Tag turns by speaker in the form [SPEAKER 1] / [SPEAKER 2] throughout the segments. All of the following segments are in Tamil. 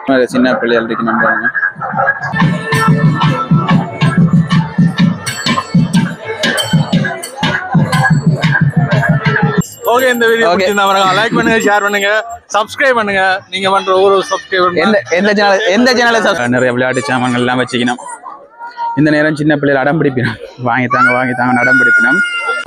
[SPEAKER 1] நிறைய சின்ன பிள்ளைகள் இருக்கணும் பாருங்க
[SPEAKER 2] ஓகே இந்த வீடியோ
[SPEAKER 1] Okay.
[SPEAKER 2] பிடிச்சிருந்தா பாருங்க லைக் பண்ணுங்க ஷேர் பண்ணுங்க சப்ஸ்கிரைப் பண்ணுங்க நீங்க பண்ற ஒரு சப்ஸ்கிரைப்
[SPEAKER 1] எந்த எந்த சேனல் எந்த சேனலை நிறைய விளையாட்டு சாமான்கள் எல்லாம் வச்சுக்கணும் இந்த நேரம் சின்ன பிள்ளைகள் அடம் பிடிப்பினோம் வாங்கி தாங்க வாங்கி தாங்க அடம் பிடிப்பினோம்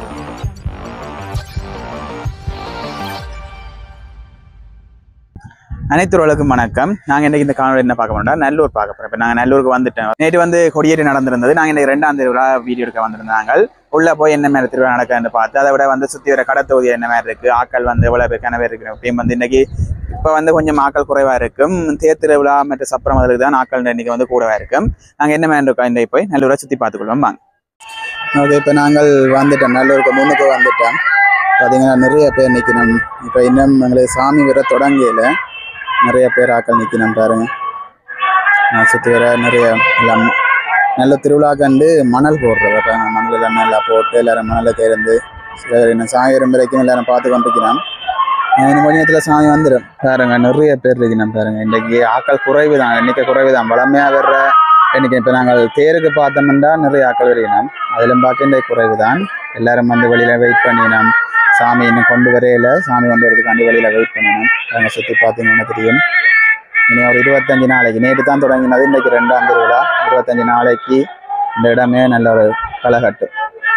[SPEAKER 1] அனைத்துறவுகளுக்கும் வணக்கம் நாங்கள் இன்னைக்கு இந்த காணொலி என்ன பார்க்க போறோம்னா நல்லூர் பார்க்க போறோம் இப்போ நாங்கள் நல்லூருக்கு வந்துட்டோம் நேற்று வந்து கொடியேறி நடந்திருந்தது நாங்கள் இன்னைக்கு ரெண்டாம் திருவிழா வீடியோ எடுக்க வந்திருந்தாங்க உள்ள போய் என்ன மாதிரி திருவிழா நடக்குதுன்னு பார்த்து அதை விட வந்து சுற்றி வர கடை தொகுதி என்ன மாதிரி இருக்கு ஆக்கள் வந்து எவ்வளோ பேர் கனவே இருக்கு அப்பயும் வந்து இன்னைக்கு இப்போ வந்து கொஞ்சம் ஆக்கள் குறைவா இருக்கும் தேர் திருவிழா மற்றும் சப்பரம் அதுக்கு தான் ஆக்கள் இன்னைக்கு வந்து கூடவா இருக்கும் நாங்கள் என்ன மாதிரி இருக்கோம் இன்றைக்கு போய் நல்லூரை சுற்றி பார்த்துக்கொள்வோம் வாங்க ஓகே இப்போ நாங்கள் வந்துட்டோம் நல்லூருக்கு முன்னுக்கு வந்துட்டோம் பார்த்தீங்கன்னா நிறைய பேர் நிற்கணும் இப்போ இன்னும் எங்களுக்கு சாமி வர தொடங்கல நிறைய பேர் ஆக்கள் நிற்கணும் பாருங்க நான் சுற்றி வர நிறைய எல்லாம் நல்ல திருவிழா கண்டு மணல் போடுறது பாருங்க மணல் எல்லாம் நல்லா போட்டு எல்லாரும் மணலை தேர்ந்து சில பேர் இன்னும் சாயிரம் வரைக்கும் எல்லாரும் பார்த்து கொண்டிருக்கிறான் இன்னும் கொஞ்ச நேரத்தில் சாமி வந்துடும் பாருங்க நிறைய பேர் இருக்கணும் பாருங்க இன்றைக்கு ஆக்கள் குறைவு தான் எண்ணிக்கை குறைவு தான் வளமையாக வர்ற எண்ணிக்கை இப்போ நாங்கள் தேருக்கு பார்த்தோம்னா நிறைய ஆக்கள் இருக்கணும் அதிலும் பார்க்க இன்றைக்கு குறைவு தான் எல்லாரும் வந்து வெளியில் வெயிட் பண்ணினோம் சாமி இன்னும் கொண்டு வரையில சாமி கொண்டு வரதுக்காண்டி வெளியில் வெயிட் பண்ணினோம் நாங்கள் சுற்றி பார்த்தீங்கன்னா தெரியும் இனி ஒரு இருபத்தஞ்சு நாளைக்கு நேற்று தான் தொடங்கினது இன்றைக்கு ரெண்டாம் திருவிழா இருபத்தஞ்சு நாளைக்கு இந்த இடமே நல்ல ஒரு களகட்டு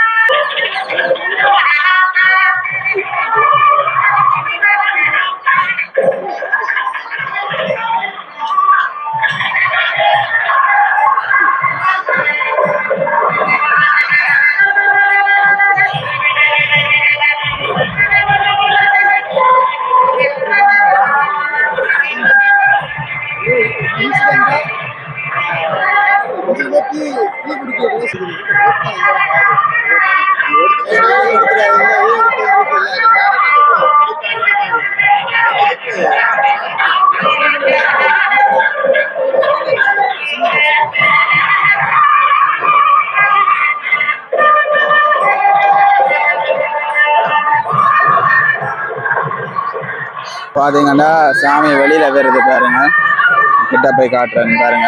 [SPEAKER 1] பார்த்தீங்கன்னா சாமி வெளியில வருது பாருங்க கிட்ட போய் காட்டுறேன்னு பாருங்க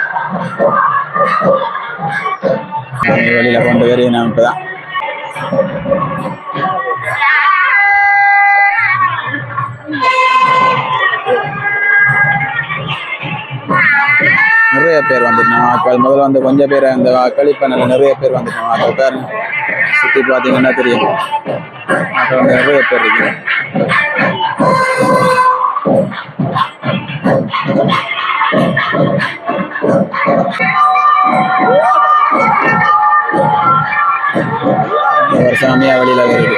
[SPEAKER 1] சாமி வெளியில கொண்டு வரணும் இப்பதான் நிறைய பேர் வந்துட்டோம் ஆக்கள் முதல்ல வந்து கொஞ்சம் பேர் அந்த ஆக்கள் இப்போ நல்ல நிறைய பேர் வந்துட்டோம் ஆக்கள் பேர் சுற்றி பார்த்தீங்கன்னா தெரியும் ஆக்கள் வந்து நிறைய பேர் இருக்கு ஒரு சாமியா வெளியில வருது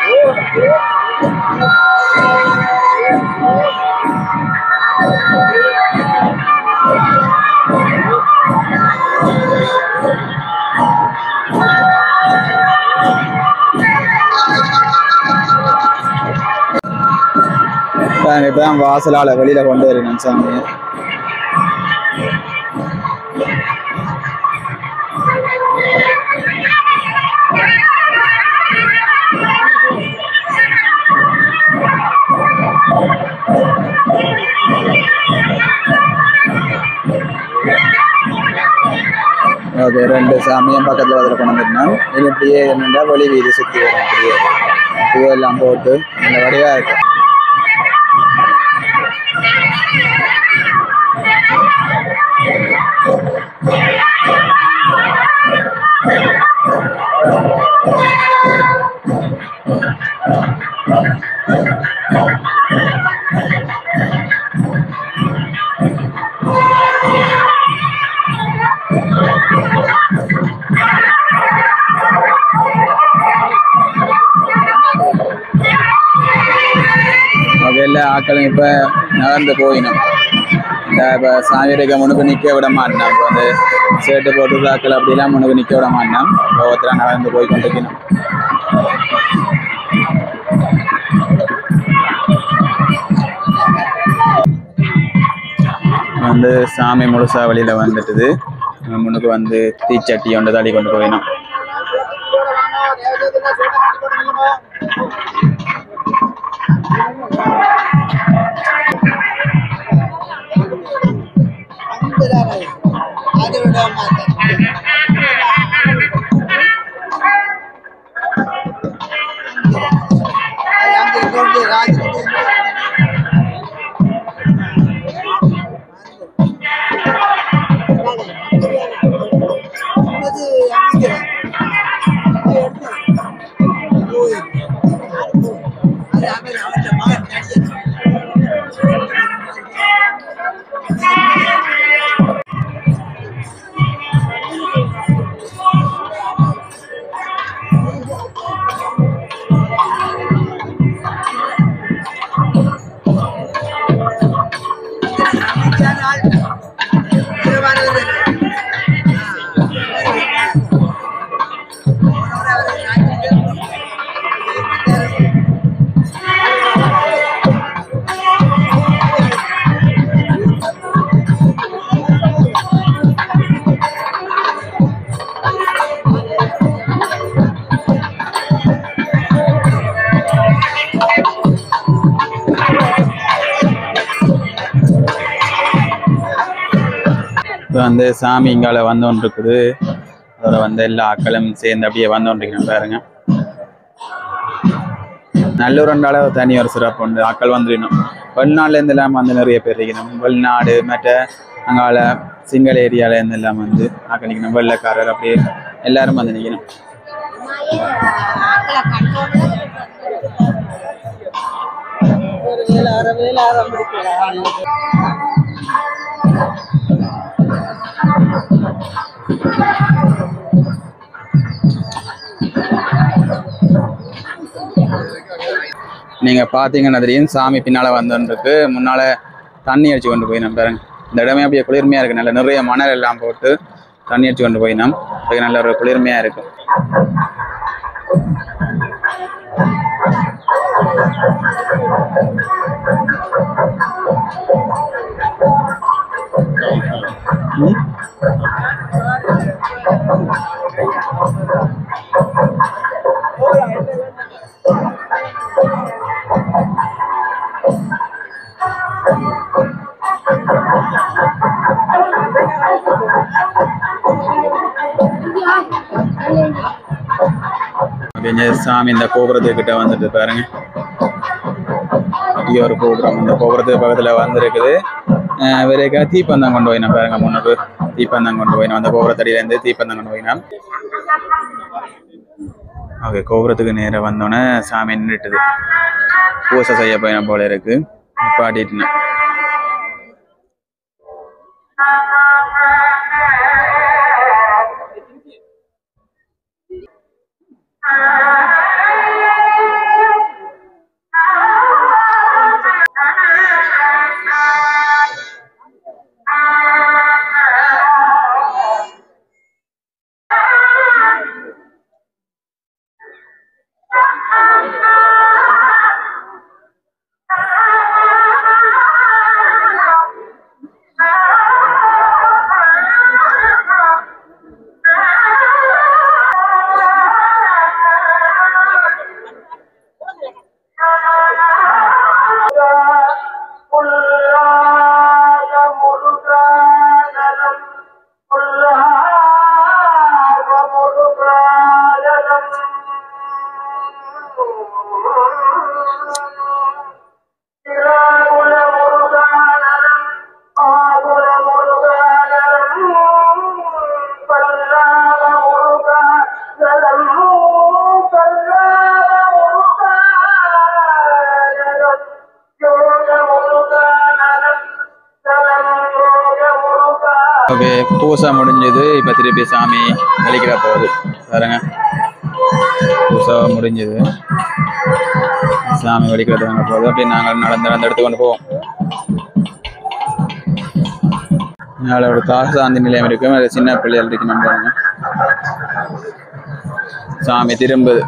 [SPEAKER 1] பாருங்க, இப்பதான் வாசலால வெளியில கொண்டு வரணும் சாமி ஓகே ரெண்டு சாமியும் பக்கத்துல அதில் கொண்டு வந்துட்டோம் இது இப்படியே என்னென்னா வெளி வீதி சுற்றி வரும் அப்படியே பூவெல்லாம் போட்டு நல்ல வடிவா இருக்கும் ஓகே எல்லா ஆக்களும் இப்போ நகர்ந்து போயினோம் இந்த இப்போ சாமியரைக்க முன்னுக்கு நிற்க விட மாட்டோம் இப்போ வந்து சேட்டு போட்டு ஆக்கள் அப்படிலாம் முன்னுக்கு நிற்க விட மாட்டோம் ஒவ்வொருத்தராக நகர்ந்து போய் கொண்டிருக்கணும் வந்து சாமி முழுசா வெளியில வந்துட்டுது முன்னுக்கு வந்து தீச்சட்டி ஒன்று தள்ளி கொண்டு போயினோம் இப்போ வந்து சாமி இங்கால வந்தோன்னு இருக்குது அதோட வந்து எல்லா ஆக்களும் சேர்ந்து அப்படியே வந்தோன்றிருக்கணும் பாருங்க நல்லூரண்டால ஒரு தனி ஒரு சிறப்பு உண்டு ஆக்கள் வந்துடணும் வெளிநாட்டுல இருந்து எல்லாம் வந்து நிறைய பேர் இருக்கணும் வெளிநாடு மற்ற அங்கால சிங்கள ஏரியால இருந்து எல்லாம் வந்து ஆக்கள் நிற்கணும் வெள்ளக்காரர் அப்படியே எல்லாரும் வந்து நிற்கணும் நீங்க பாத்தீங்கன்னா தெரியும் சாமி பின்னால வந்தோன்றிருக்கு முன்னால தண்ணி அடிச்சு கொண்டு போய் நம்ம பாருங்க இந்த இடமே அப்படியே குளிர்மையா இருக்கு நல்ல நிறைய மணல் எல்லாம் போட்டு தண்ணி அடிச்சு கொண்டு போய் நம் அதுக்கு நல்ல ஒரு குளிர்மையா இருக்கும் ம்? அப்படியே சாமி இந்த கோபுரத்துக்கிட்ட வந்துட்டு பாருங்க இங்க ஒரு கோபுரம் இந்த கோபுரத்துக்கு பக்கத்துல வந்திருக்குது அஹ் வேற தீப்பந்தம் கொண்டு போயினா பாருங்க முன்னுக்கு தீப்பந்தம் கொண்டு போயினா அந்த கோபுரத்தடியில இருந்து தீப்பந்தம் கொண்டு போயினா ஓகே கோபுரத்துக்கு நேரா வந்தோடனே சாமி நின்றுட்டுது பூசை செய்ய போயின போல இருக்கு பாட்டிட்டு ஓகே பூசை முடிஞ்சது இப்போ திருப்பி சாமி வெளிக்கிற போகுது பாருங்க பூசை முடிஞ்சது சாமி வெளிக்கிற தொடங்க போகுது அப்படி நாங்கள் நடந்து நடந்து எடுத்துக்கொண்டு போவோம் நாளை ஒரு தாசாந்தி நிலையம் இருக்கும் அது சின்ன பிள்ளைகள் இருக்கணும் பாருங்க சாமி திரும்புது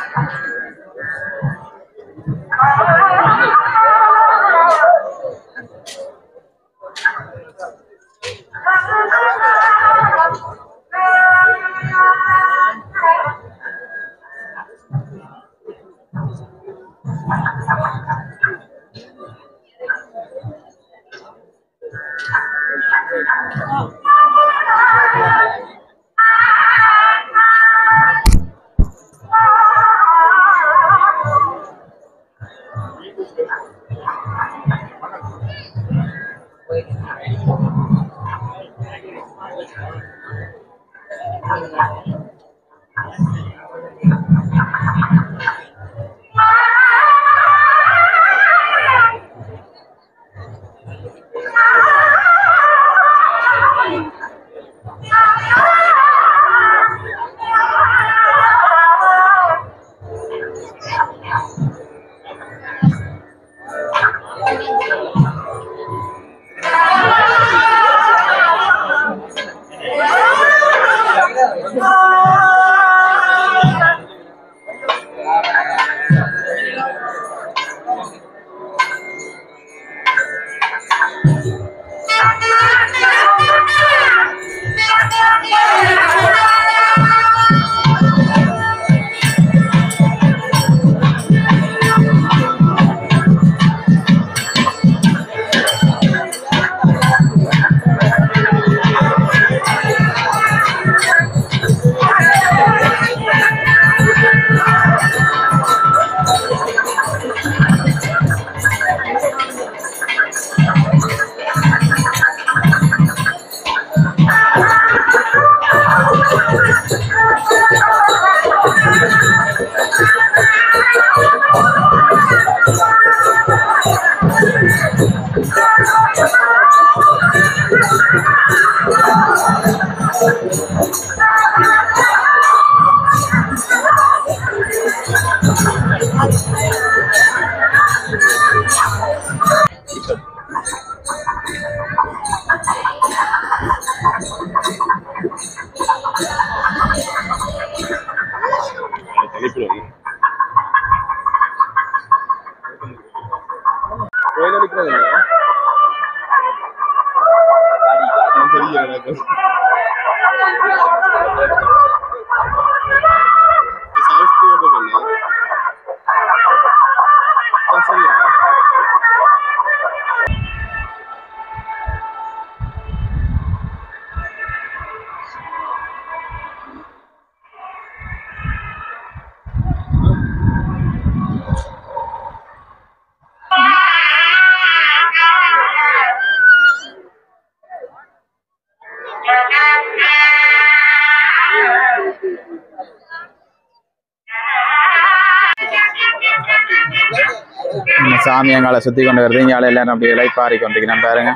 [SPEAKER 1] இந்த சாமி எங்கால சுத்தி கொண்டு வருது இங்கால எல்லாரும் அப்படியே இலைப்பாரி கொண்டிருக்கிறேன் பாருங்க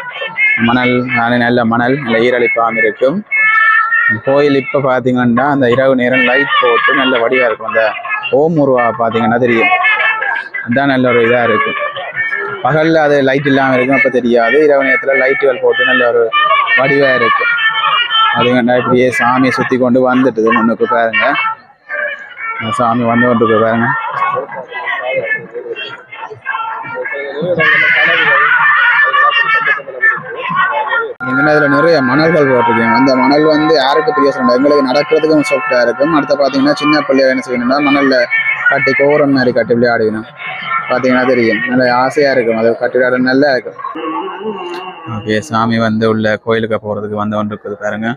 [SPEAKER 1] மணல் நானே நல்ல மணல் நல்ல ஈரழிப்பாம இருக்கும் கோயில் இப்ப பாத்தீங்கன்னா அந்த இரவு நேரம் லைட் போட்டு நல்ல வடிவா இருக்கும் அந்த ஓம் உருவா பாத்தீங்கன்னா தெரியும் அதான் நல்ல ஒரு இதா இருக்கும் பகல்ல அது லைட் இல்லாம இருக்கும் அப்ப தெரியாது இரவு நேரத்துல லைட்டுகள் போட்டு நல்ல ஒரு வடிவா இருக்கும் அதுங்கண்டா இப்படியே சாமியை சுத்தி கொண்டு வந்துட்டுது முன்னுக்கு பாருங்க அந்த சாமி வந்து கொண்டு இருக்கு பாருங்க இங்கே இதில் நிறைய மணல்கள் போட்டிருக்கேன் அந்த மணல் வந்து யாருக்கு தெரிய சொல்ல எங்களுக்கு நடக்கிறதுக்கும் சாஃப்டாக இருக்கும் அடுத்து பார்த்தீங்கன்னா சின்ன பிள்ளைய என்ன செய்யணும்னா மணலில் கட்டி கோரம் மாதிரி கட்டி விளையாடிக்கணும் பார்த்தீங்கன்னா தெரியும் நல்ல ஆசையாக இருக்கும் அது கட்டி விளையாட நல்லா இருக்கும் ஓகே சாமி வந்து உள்ள கோயிலுக்கு போகிறதுக்கு வந்து ஒன்று இருக்குது பாருங்க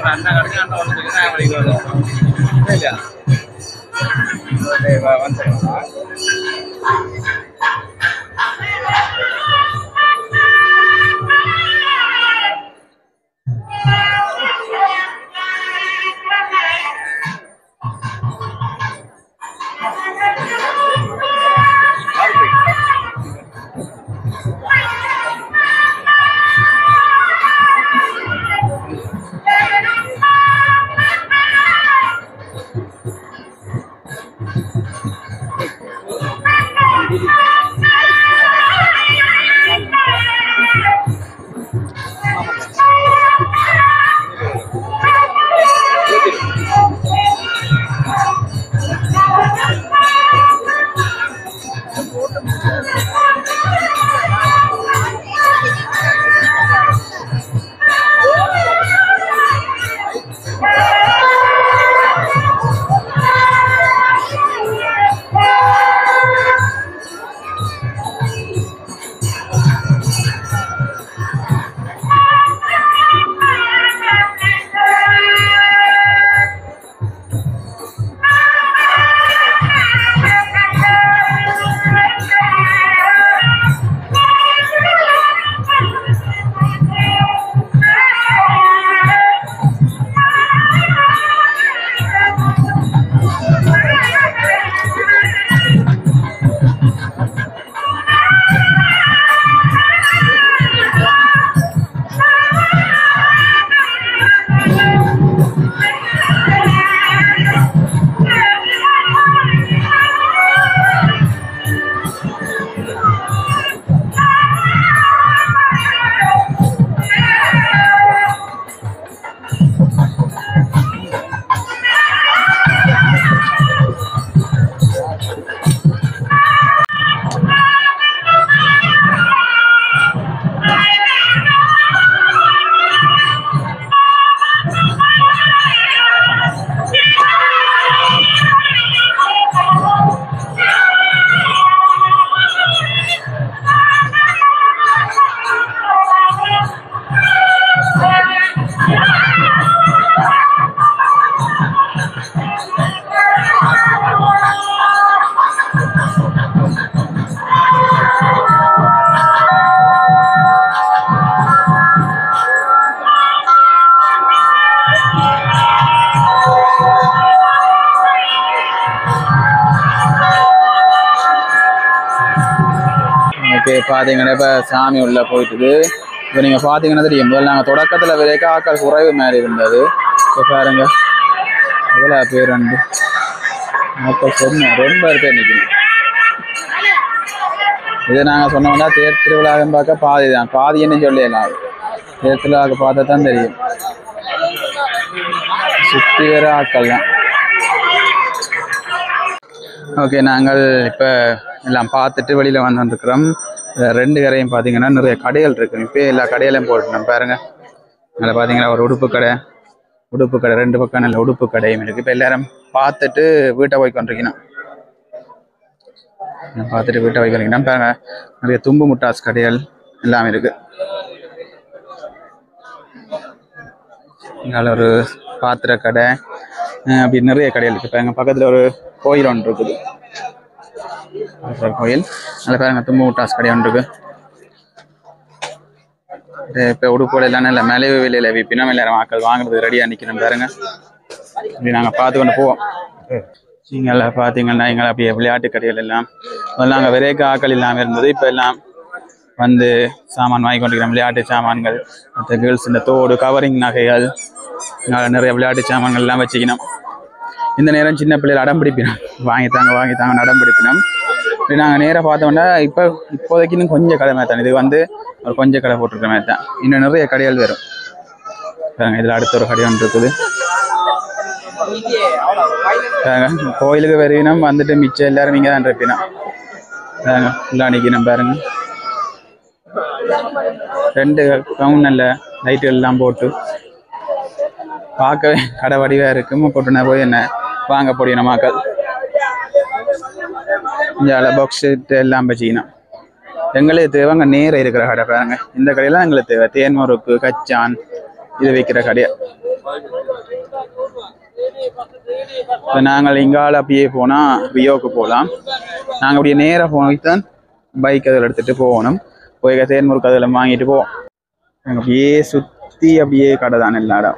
[SPEAKER 2] அண்ணா கடைக்கு அண்ணா ஒன்று நான் வரைக்கும் இல்லையா
[SPEAKER 1] ஓகே பார்த்தீங்கன்னா இப்போ சாமி உள்ள போயிட்டுது இப்போ நீங்கள் பார்த்தீங்கன்னா தெரியும் முதல்ல நாங்கள் தொடக்கத்தில் விதைக்க ஆக்கள் குறைவு மாதிரி இருந்தது இப்போ பாருங்க எவ்வளோ பேர் வந்து அப்போ சொன்னோம் ரொம்ப பேர் நிற்கணும் இது நாங்கள் சொன்னோம்னா தேர் திருவிழாவும் பார்க்க பாதி தான் பாதின்னு சொல்லலாம் தேர் திருவிழாவுக்கு பார்த்தா தான் தெரியும் சுற்றி வேற ஆட்கள் தான் ஓகே நாங்கள் இப்போ எல்லாம் பார்த்துட்டு வெளியில் வந்துருக்குறோம் ரெண்டு கரையும் பார்த்தீங்கன்னா நிறைய கடைகள் இருக்கு இப்போ எல்லா கடையிலையும் போட்டுட்டோம் பாருங்க அதில் பார்த்தீங்கன்னா ஒரு உடுப்பு கடை உடுப்பு கடை ரெண்டு பக்கம் நல்ல உடுப்பு கடையும் இருக்குது இப்போ எல்லாரும் பார்த்துட்டு வீட்டை போய் கொண்டிருக்கணும் பார்த்துட்டு வீட்டை போய் கொண்டிருக்கணும் பாருங்க நிறைய தும்பு முட்டாஸ் கடைகள் எல்லாமே இருக்கு இங்கால ஒரு பாத்திர கடை அஹ் அப்படி நிறைய கடைகள் இருக்கு பாருங்க பக்கத்துல ஒரு கோயில் ஒன்று இருக்குது ஒரு கோயில் அதில் பாருங்க தும்பு முட்டாஸ் கடை ஒன்று இருக்கு இது இப்போ உடுப்போட எல்லாம் நல்ல மலிவு விலையில விற்பினா எல்லாரும் ஆக்கள் வாங்குறதுக்கு ரெடியாக நிற்கணும் பாருங்க இப்படி நாங்கள் பார்த்து கொண்டு போவோம் நீங்கள பார்த்தீங்கன்னா எங்களை அப்படியே விளையாட்டு கடைகள் எல்லாம் முதல்ல நாங்கள் விரைக்க ஆக்கள் இல்லாமல் இருந்தது இப்போ எல்லாம் வந்து சாமான் வாங்கி கொண்டிருக்கிறோம் விளையாட்டு சாமான்கள் மற்ற கேர்ள்ஸ் இந்த தோடு கவரிங் நகைகள் இங்கால நிறைய விளையாட்டு சாமான்கள் எல்லாம் வச்சுக்கணும் இந்த நேரம் சின்ன பிள்ளைகள் அடம் பிடிப்பினோம் வாங்கி தாங்க வாங்கி தாங்க அடம் பிடிப்பினோம் இப்படி நாங்கள் நேராக பார்த்தோம்னா இப்போ இப்போதைக்கு இன்னும் கொஞ்சம் கடை மாதிரி தான் இது வந்து ஒரு கொஞ்சம் கடை போட்டிருக்க மாதிரி தான் இன்னும் நிறைய கடைகள் வரும் பாருங்க இதில் அடுத்த ஒரு கடை ஒன்று இருக்குது பாருங்க கோயிலுக்கு வருவினம் வந்துட்டு மிச்சம் எல்லாரும் இங்கே தான் இருப்பினோம் பாருங்க ஃபுல்லாக நிற்கணும் பாருங்க ரெண்டு கவுன் நல்ல லைட்டுகள் எல்லாம் போட்டு பார்க்கவே கடை வடிவா இருக்கும் போட்டு நான் போய் என்ன வாங்க போடியும் மக்கள் இங்கே பாக்ஸ் எல்லாம் வச்சுக்கணும் எங்களுக்கு தேவை அங்கே நேரம் இருக்கிற கடை பாருங்க இந்த கடையெல்லாம் எங்களுக்கு தேவை தேன்மருக்கு கச்சான் இது வைக்கிற கடை இப்போ நாங்கள் இங்கால அப்படியே போனால் ரியோவுக்கு போகலாம் நாங்கள் அப்படியே நேராக போய் தான் பைக் அதில் எடுத்துகிட்டு போகணும் போய் தேன்முறுக்கு அதில் வாங்கிட்டு போவோம் நாங்கள் அப்படியே சுற்றி அப்படியே கடை தான் எல்லா இடம்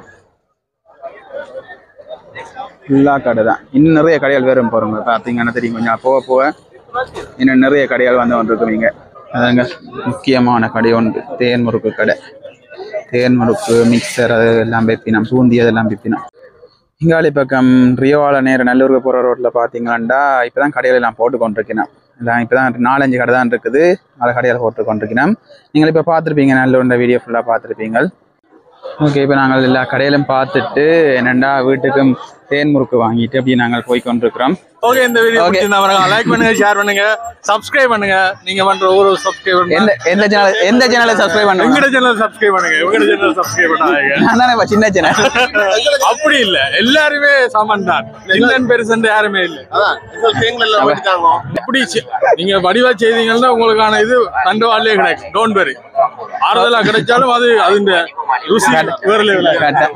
[SPEAKER 1] ஃபுல்லாக கடை தான் இன்னும் நிறைய கடைகள் வேறும் போகிறோங்க பார்த்தீங்கன்னா தெரியும் கொஞ்சம் போக போக இன்னும் நிறைய கடைகள் வந்து கொண்டிருக்குவீங்க அதாங்க முக்கியமான கடை ஒன்று தேன்முறுக்கு கடை தேன்முறுக்கு மிக்சர் அது எல்லாம் பெப்பினோம் பூந்தி அதெல்லாம் பெப்பினோம் இங்காளி பக்கம் ரியோவால நேர நல்லூருக்கு போகிற ரோட்டில் பார்த்தீங்களாண்டா இப்போ தான் கடைகள் எல்லாம் போட்டு கொண்டிருக்கிறேன் எல்லாம் இப்போ தான் நாலஞ்சு கடை தான் இருக்குது அதில் கடையில் போட்டு கொண்டிருக்கிறோம் நீங்கள் இப்போ பார்த்துருப்பீங்க நல்லூர் வீடியோ ஃபுல்லாக பார்த்துருப்பீங்க ஓகே இப்போ நாங்கள் எல்லா கடையிலும் பார்த்துட்டு என்னென்னா வீட்டுக்கும் தேன் முறுக்கு வாங்கிட்டு அப்படியே நாங்கள் போய் கொண்டிருக்கிறோம்
[SPEAKER 2] ஓகே இந்த வீடியோ
[SPEAKER 1] Okay.
[SPEAKER 2] பிடிச்சிருந்தா லைக் பண்ணுங்க ஷேர் பண்ணுங்க சப்ஸ்கிரைப் பண்ணுங்க நீங்க பண்ற ஒரு சப்ஸ்கிரைப்
[SPEAKER 1] எந்த எந்த சேனல் எந்த சேனலை சப்ஸ்கிரைப் பண்ணுங்க
[SPEAKER 2] எங்கட சேனல் சப்ஸ்கிரைப் பண்ணுங்க உங்களோட சேனல் சப்ஸ்கிரைப் பண்ணாதீங்க
[SPEAKER 1] நான் தானே இப்ப சின்ன சேனல்
[SPEAKER 2] அப்படி இல்ல எல்லாருமே சமன் தான் சின்னன் பெருசன் யாருமே இல்ல அப்படி செ- நீங்க வடிவா செய்தீங்கன்னா உங்களுக்கான இது தண்டவாளே கிடைக்கும் டோன்ட் வெரி ஆறுதலா கிடைச்சாலும் அது அதுஇந்த ருசி வேற level.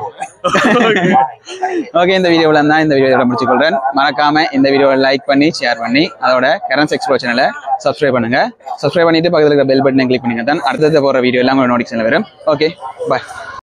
[SPEAKER 1] ஓகே இந்த வீடியோவில் தான் இந்த வீடியோ முடிச்சு கொள்றேன் மறக்காம இந்த வீடியோவை லைக் பண்ணி ஷேர் பண்ணி அதோட கரன்ஸ் எக்ஸ்ப்ளோ சேனலை சப்ஸ்கிரைப் பண்ணுங்க சப்ஸ்கிரைப் பண்ணிட்டு பக்கத்தில் இருக்கிற பெல் பட்டனை கிளிக் பண்ணுங்க தான் அடுத்தது போகிற வீடியோ எல்லாம் உங்களுக்கு நோட்டிஃபிகேஷன் வரும் ஓகே பாய்